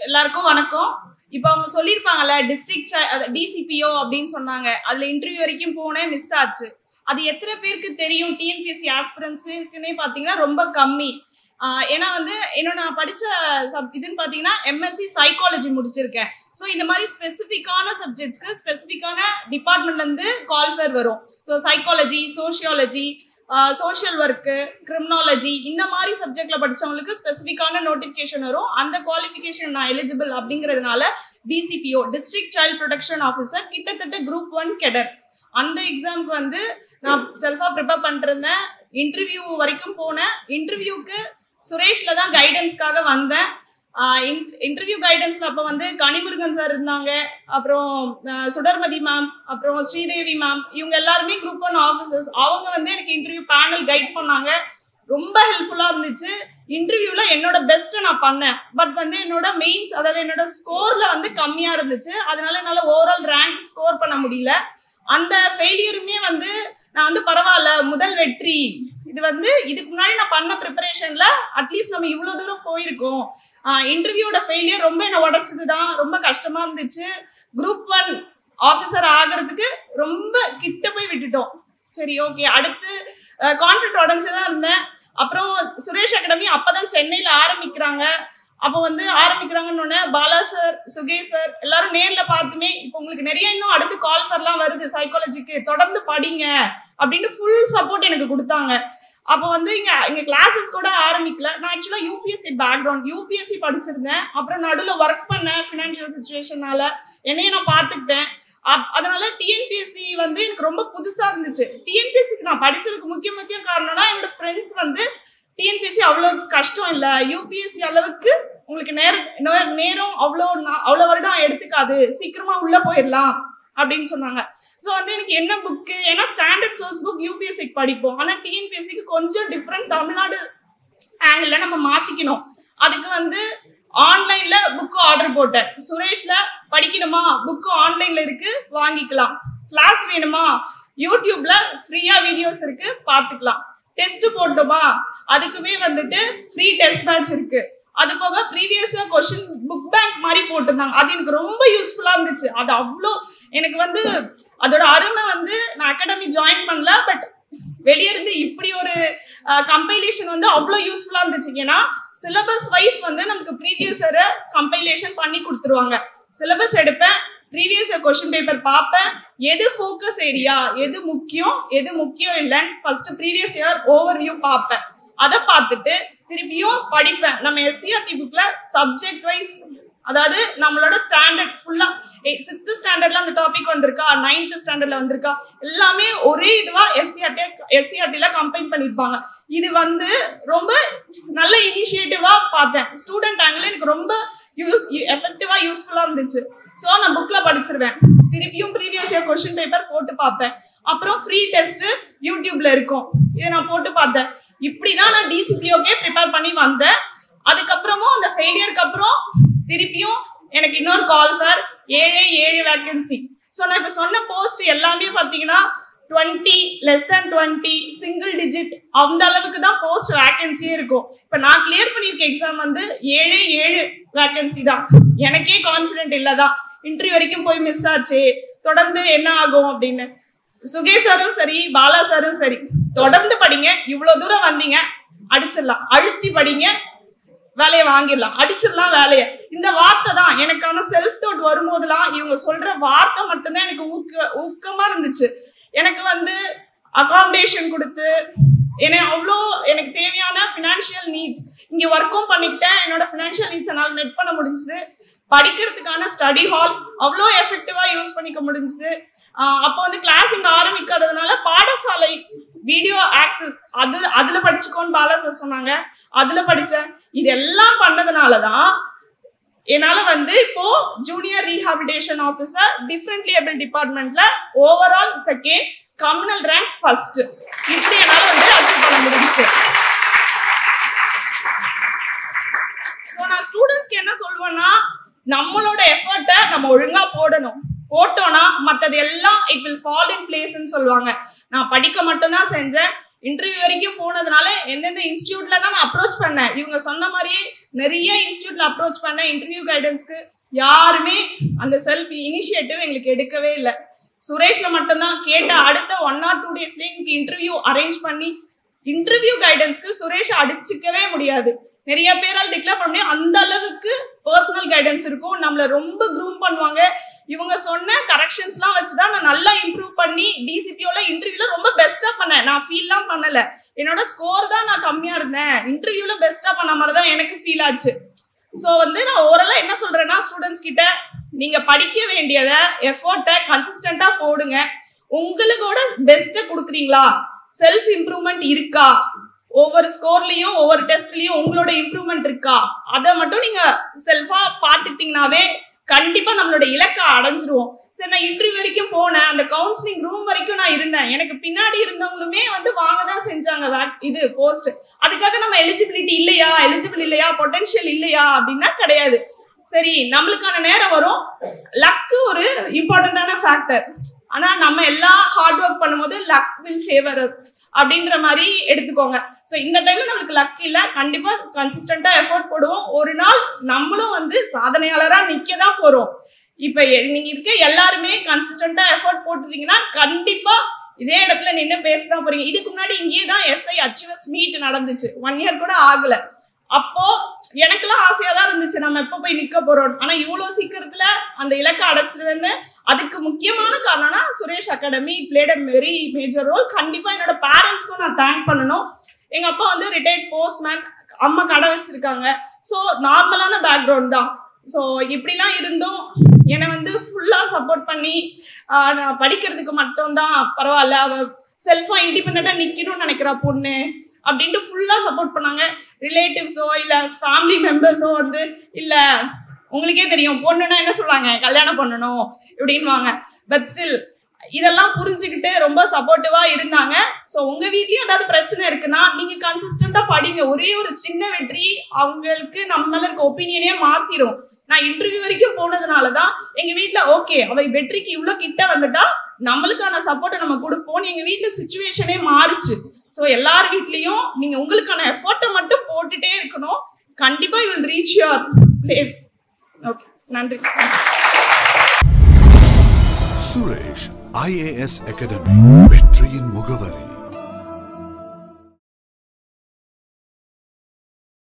எல்லாருக்கும் வணக்கம் இப்போ அவங்க சொல்லியிருப்பாங்கல்ல டிஸ்ட்ரிக்ட் டிசிபிஓ அப்படின்னு சொன்னாங்க அதுல இன்டர்வியூ வரைக்கும் போனேன் மிஸ் ஆச்சு அது எத்தனை பேருக்கு தெரியும் டிஎன்பிஎஸ்சி ஆஸ்பிரன்ஸுக்குன்னே பார்த்தீங்கன்னா ரொம்ப கம்மி ஆஹ் ஏன்னா வந்து என்னோட நான் படிச்ச சப் இதுன்னு பார்த்தீங்கன்னா எம்எஸ்சி சைக்காலஜி முடிச்சிருக்கேன் ஸோ இந்த மாதிரி ஸ்பெசிஃபிக்கான சப்ஜெக்ட்ஸ்க்கு ஸ்பெசிஃபிக்கான டிபார்ட்மெண்ட்லேருந்து கால்ஃபேர் வரும் so psychology sociology social work criminology இந்த மாதிரி சப்ஜெக்ட்ல படிச்சவங்களுக்கு ஸ்பெசிஃபிக்கான நோட்டிஃபிகேஷன் வரும் அந்த குவாலிஃபிகேஷன் நான் எலிஜிபிள் அப்படிங்கிறதுனால DCPO district child protection officer கிட்டத்தட்ட குரூப் ஒன் கெடர் அந்த எக்ஸாமுக்கு வந்து நான் செல்ஃபா ப்ரிப்பேர் பண்ணிருந்தேன் இன்டர்வியூ வரைக்கும் போனேன் இன்டர்வியூக்கு சுரேஷ்ல தான் கைடன்ஸ்க்காக வந்தேன் இன்டர்வியூ கைடன்ஸ்ல அப்போ வந்து கனிமுருகன் சார் இருந்தாங்க அப்புறம் ஆஹ் சுடர்மதி மேம் அப்புறம் ஸ்ரீதேவி மேம் இவங்க எல்லாருமே குரூப் ஒன் ஆஃபீஸர்ஸ் அவங்க வந்து எனக்கு இன்டர்வியூ பேனல் கைட் பண்ணாங்க ரொம்ப ஹெல்ப்ஃபுல்லா இருந்துச்சு இன்டர்வியூல என்னோட பெஸ்ட்டை நான் பண்ணேன் பட் வந்து என்னோட மெயின்ஸ் அதாவது என்னோட ஸ்கோர்ல வந்து கம்மியா இருந்துச்சு அதனால என்னால ஓவரால் ரேங்க் ஸ்கோர் பண்ண முடியல அந்த ஃபெயிலியருமே வந்து நான் வந்து பரவாயில்ல முதல் வெற்றி இது வந்து இதுக்கு முன்னாடி நான் பண்ண ப்ரிப்பரேஷன்ல அட்லீஸ்ட் நம்ம இவ்வளோ தூரம் போயிருக்கோம் இன்டர்வியூட ஃபெயிலியர் ரொம்ப என்ன உடைச்சது தான் ரொம்ப கஷ்டமா இருந்துச்சு குரூப் ஒன் ஆஃபீஸர் ஆகிறதுக்கு ரொம்ப கிட்ட போய் விட்டுட்டோம் சரி ஓகே அடுத்து கான்ஃபிடன்ட் உடஞ்சுதான் இருந்தேன் அப்புறம் சுரேஷ் அகாடமி அப்பதான் சென்னையில ஆரம்பிக்கிறாங்க அப்போ வந்து ஆரம்பிக்கிறாங்கன்னு பாலா சார் சுகேஷ் சார் எல்லாரும் நேர்ல பார்த்துமே இப்போ உங்களுக்கு நிறைய இன்னும் அடுத்து கால் ஃபர்லாம் வருது சைக்காலஜிக்கு தொடர்ந்து படிங்க அப்படின்னு ஃபுல் சப்போர்ட் எனக்கு கொடுத்தாங்க அப்போ வந்து இங்க இங்க கிளாஸஸ் கூட ஆரம்பிக்கல நான் ஆக்சுவலா யூபிஎஸ்சி பேக்ரவுண்ட் யூபிஎஸ்சி படிச்சிருந்தேன் அப்புறம் நடுவில் ஒர்க் பண்ணேன் ஃபினான்ஷியல் சுச்சுவேஷனால என்னையும் நான் பார்த்துக்கிட்டேன் அப்- அதனால டிஎன்பிஎஸ்சி வந்து எனக்கு ரொம்ப புதுசா இருந்துச்சு டிஎன்பிஎஸ்சிக்கு நான் படிச்சதுக்கு முக்கிய முக்கிய காரணம்னா என்னோட ஃப்ரெண்ட்ஸ் வந்து டிஎன்பிஎஸ்சி அவ்வளோ கஷ்டம் இல்லை யூபிஎஸ்சி அளவுக்கு உங்களுக்கு நேர நே- நேரம் அவ்வளோ நா- அவ்வளோ வருடம் எடுத்துக்காது சீக்கிரமா உள்ள போயிடலாம் அப்படின்னு சொன்னாங்க ஸோ வந்து எனக்கு என்ன புக்கு ஏன்னா ஸ்டாண்டர்ட் சோர்ஸ் புக் யூபிஎஸ்சிக்கு படிப்போம் ஆனால் டிஎன்பிஎஸ்சிக்கு கொஞ்சம் டிஃப்ரெண்ட் தமிழ்நாடு ஆங்கிள் நம்ம மாத்திக்கணும் அதுக்கு வந்து ஆன்லைன்ல புக்கு ஆர்டர் போட்டேன் சுரேஷ்ல படிக்கணுமா புக்கு ஆன்லைன்ல இருக்கு வாங்கிக்கலாம் கிளாஸ் வேணுமா யூடியூப்ல ஃப்ரீயா வீடியோஸ் இருக்கு பார்த்துக்கலாம் டெஸ்ட் போட்டோமா அதுக்குமே வந்துட்டு ஃப்ரீ டெஸ்ட் பேட்ச் இருக்கு அது போக ப்ரீவியஸா கொஸ்டின் புக் பேங்க் மாதிரி போட்டிருந்தாங்க அது எனக்கு ரொம்ப யூஸ்ஃபுல்லா இருந்துச்சு அது அவ்வளோ எனக்கு வந்து அதோட அருமை வந்து நான் அகாடமி ஜாயின் பண்ணல பட் வெளியே இருந்து இப்படி ஒரு கம்பைலேஷன் வந்து அவ்வளோ யூஸ்ஃபுல்லா இருந்துச்சு ஏன்னா சிலபஸ் வைஸ் வந்து நமக்கு ப்ரீவியஸ் இயரை கம்பைலேஷன் பண்ணி கொடுத்துருவாங்க சிலபஸ் எடுப்பேன் ப்ரீவியஸ் இயர் கொஸ்டின் பேப்பர் பார்ப்பேன் எது ஃபோக்கஸ் ஏரியா எது முக்கியம் எது முக்கியம் இல்லைன்னு first previous year over view பார்ப்பேன் அதை பார்த்துட்டு திருப்பியும் படிப்பேன் நம்ம எஸ்சிஆர்டி புக்ல சப்ஜெக்ட் வைஸ் அதாவது நம்மளோட ஸ்டாண்டர்ட் ஃபுல்லா சிக்ஸ்த் ஸ்டாண்டர்ட்ல அந்த டாபிக் வந்திருக்கா நைன்த் ஸ்டாண்டர்ட்ல வந்திருக்கா எல்லாமே ஒரே இதுவா எஸ்சிஆர்டி எஸ்சிஆர்டில கம்பைன் பண்ணிருப்பாங்க இது வந்து ரொம்ப நல்ல இனிஷியேட்டிவா பார்த்தேன் ஸ்டூடெண்ட் ஆங்கிள் எனக்கு ரொம்ப யூஸ் எஃபெக்டிவா யூஸ்ஃபுல்லா இருந்துச்சு ஸோ நான் புக்ல படிச்சிருவேன் திருப்பியும் ப்ரீவியஸ் இயர் கொஸ்டின் பேப்பர் போட்டு பார்ப்பேன் அப்புறம் ஃப்ரீ டெஸ்ட் யூடியூப்ல இருக்கும் இதை நான் போட்டு பார்த்தேன் இப்படிதான் நான் டிசிபிஓக்கே ப்ரிப்பேர் பண்ணி வந்தேன் அதுக்கப்புறமும் அந்த ஃபெயிலியருக்கு அப்புறம் திருப்பியும் எனக்கு இன்னொரு கால் ஃபார் ஏழே ஏழு வேகன்சி ஸோ நான் இப்போ சொன்ன போஸ்ட் எல்லாமே பார்த்தீங்கன்னா twenty less than twenty single digit அந்த அளவுக்கு தான் போஸ்ட் வேகன்சியே இருக்கும் இப்போ நான் கிளியர் பண்ணியிருக்க எக்ஸாம் வந்து ஏழே ஏழு வேகன்சி தான் எனக்கே கான்ஃபிடென்ட் இல்லை தான் இன்டர்வியூ வரைக்கும் போய் மிஸ் ஆச்சு தொடர்ந்து என்ன ஆகும் அப்படின்னு சுகேஷ் சாரும் சரி பாலா சாரும் சரி தொடர்ந்து படிங்க இவ்வளவு தூரம் வந்தீங்க அடிச்சிடலாம் அழுத்தி படிங்க வேலையை வாங்கிடலாம் அடிச்சிடலாம் வேலையை இந்த வார்த்தை தான் எனக்கான செல்ஃப் டவுட் வரும்போதெல்லாம் இவங்க சொல்ற வார்த்தை மட்டும்தான் எனக்கு ஊக்க ஊக்கமா இருந்துச்சு எனக்கு வந்து அகாமடேஷன் கொடுத்து என்னை அவ்வளோ எனக்கு தேவையான ஃபினான்ஷியல் நீட்ஸ் இங்கே ஒர்க்கும் பண்ணிக்கிட்டேன் என்னோட ஃபினான்ஷியல் நீட்ஸ் என்னால் நெட் பண்ண முடிஞ்சுது படிக்கிறதுக்கான ஸ்டடி ஹால் அவ்வளோ எஃபெக்டிவாக யூஸ் பண்ணிக்க முடிஞ்சுது அப்போ வந்து கிளாஸ் இங்கே ஆரம்பிக்காததுனால பாடசாலை வீடியோ ஆக்சஸ் அது அதுல படிச்சுக்கோன்னு பாலா சார் சொன்னாங்க அதுல படிச்சேன் இதெல்லாம் பண்ணதுனால தான் என்னால வந்து இப்போ junior rehabilitation officer differently able டிபார்ட்மெண்ட்ல overall second communal rank first இப்படி என்னால வந்து அச்சீவ் பண்ண முடிஞ்சுச்சு ஸோ நான் ஸ்டூடெண்ட்ஸ்க்கு என்ன சொல்வேன்னா நம்மளோட எஃபர்ட்டை நம்ம ஒழுங்கா போடணும் போட்டோம்னா மற்றது எல்லாம் இட் வில் ஃபால் இன் பிளேஸ்ன்னு சொல்லுவாங்க நான் படிக்க மட்டும்தான் செஞ்சேன் இன்டர்வியூ வரைக்கும் போனதுனால எந்தெந்த இன்ஸ்டியூட்ல நான் அப்ரோச் பண்ணேன் இவங்க சொன்ன மாதிரியே நிறைய இன்ஸ்டியூட்ல அப்ரோச் பண்ணேன் இன்டர்வியூ கைடன்ஸ்க்கு யாருமே அந்த செல்ஃப் இனிஷியேட்டிவ் எங்களுக்கு எடுக்கவே இல்லை சுரேஷ்ல மட்டும்தான் கேட்ட அடுத்த ஒன் ஆர் டூ டேஸ்லயே எங்களுக்கு இன்டர்வியூ அரேஞ்ச் பண்ணி இன்டர்வியூ கைடன்ஸ்க்கு சுரேஷ் அடிச்சுக்கவே முடியாது நிறைய பேரால் டிக்ளேர் பண்ண முடியும் அந்த அளவுக்கு பர்சனல் கைடன்ஸ் இருக்கும் நம்மள ரொம்ப க்ரூம் பண்ணுவாங்க இவங்க சொன்ன கரெக்ஷன்ஸ்லாம் வச்சுதான் நான் நல்லா இம்ப்ரூவ் பண்ணி டிசிபியோல இன்டர்வியூல ரொம்ப பெஸ்டா பண்ணேன் நான் ஃபீல்லாம் பண்ணல என்னோட ஸ்கோர் தான் நான் கம்மியா இருந்தேன் இன்டர்வியூல பெஸ்டா பண்ண மாதிரி தான் எனக்கு ஃபீல் ஆச்சு ஸோ வந்து நான் ஓரளவு என்ன சொல்றேன்னா ஸ்டூடெண்ட்ஸ் கிட்ட நீங்க படிக்க வேண்டியதை எஃபோர்ட்டை கன்சிஸ்டண்டா போடுங்க உங்களுக்கோட பெஸ்ட்டை கொடுக்குறீங்களா செல்ஃப் இம்ப்ரூவ்மெண்ட் இருக்கா ஒவ்வொரு ஸ்கோர்லயும் ஒவ்வொரு டெஸ்ட்லயும் உங்களோட இம்ப்ரூவ்மெண்ட் இருக்கா அதை மட்டும் நீங்க செல்ஃபா பார்த்துக்கிட்டீங்கனாவே கண்டிப்பா நம்மளோட இலக்கை அடைஞ்சிருவோம் சரி நான் இன்டர்வியூ வரைக்கும் போனேன் அந்த கவுன்சிலிங் ரூம் வரைக்கும் நான் இருந்தேன் எனக்கு பின்னாடி இருந்தவங்களுமே வந்து வாங்க தான் செஞ்சாங்க vac- இது போஸ்ட் அதுக்காக நம்ம எலிஜிபிலிட்டி இல்லையா எலிஜிபிள் இல்லையா பொட்டன்ஷியல் இல்லையா அப்படின்னா கிடையாது சரி நம்மளுக்கான நேரம் வரும் லக்கு ஒரு இம்பார்ட்டண்டான ஃபேக்டர் ஆனா நம்ம எல்லா ஹார்ட் ஒர்க் பண்ணும்போது லக் வில் ஃபேவர் அஸ் அப்படின்ற மாதிரி எடுத்துக்கோங்க ஸோ இந்த டைம்ல நம்மளுக்கு லக் இல்ல கண்டிப்பா கன்சிஸ்டண்டா எஃபோர்ட் போடுவோம் ஒரு நாள் நம்மளும் வந்து சாதனையாளரா நிக்க தான் போறோம் இப்ப எ- நீங்க இருக்க எல்லாருமே கன்சிஸ்டண்டா எஃபோர்ட் போட்டுட்டீங்கன்னா கண்டிப்பா இதே இடத்துல நின்று பேசதான் போறீங்க இதுக்கு முன்னாடி இங்கேயே தான் எஸ்ஐ அச்சீவர்ஸ் மீட் நடந்துச்சு ஒன் இயர் கூட ஆகல அப்போ எனக்கெல்லாம் ஆசையா தான் இருந்துச்சு நம்ம எப்போ போய் நிக்க போறோம் ஆனா இவ்வளவு சீக்கிரத்துல அந்த இலக்கை அடைச்சிருவேன்னு அதுக்கு முக்கியமான காரணம்னா Suresh academy played a very major role கண்டிப்பா என்னோட பேரண்ட்ஸ்க்கும் நான் தேங்க் பண்ணணும் எங்க அப்பா வந்து ரிட்டையர்ட் போஸ்ட்மேன் அம்மா கடை வச்சிருக்காங்க ஸோ நார்மலான பேக்ரவுண்ட் தான் ஸோ இப்படிலாம் இருந்தும் என்னை வந்து ஃபுல்லா சப்போர்ட் பண்ணி ஆஹ், நான் படிக்கிறதுக்கு மட்டும்தான் பரவாயில்ல அவ செல்ஃபா இண்டிபெண்டா நிக்கணும்னு நினைக்கிறா பொண்ணு அப்படின்ட்டு ஃபுல்லா சப்போர்ட் பண்ணாங்க ரிலேட்டிவ்ஸோ இல்ல ஃபேமிலி மெம்பர்ஸோ வந்து இல்ல உங்களுக்கே தெரியும் பொண்ணுன்னா என்ன சொல்லுவாங்க கல்யாணம் பண்ணணும் இப்படின்வாங்க பட் ஸ்டில் இதெல்லாம் புரிஞ்சுக்கிட்டு ரொம்ப சப்போர்ட்டிவா இருந்தாங்க ஸோ உங்க வீட்லயும் ஏதாவது பிரச்சனை இருக்குன்னா நீங்க கன்சிஸ்டண்டா படிங்க ஒரே ஒரு சின்ன வெற்றி அவங்களுக்கு நம்ம மேல இருக்க ஒப்பீனியனே மாத்திரும் நான் இன்டர்வியூ வரைக்கும் போனதுனால தான் எங்க வீட்ல ஓகே அவ வெற்றிக்கு இவ்வளவு கிட்ட வந்துட்டா நம்மளுக்கான சப்போர்ட்டை நம்ம கொடுப்போம் எங்க வீட்ல சுச்சுவேஷனே மாறுச்சு ஸோ எல்லார் வீட்லயும் நீங்க உங்களுக்கான எஃபோர்ட்டை மட்டும் போட்டுட்டே இருக்கணும் கண்டிப்பா you will reach your place okay நன்றி சுரேஷ் ஐஏஎஸ் அகாடமி வெற்றியின் முகவரி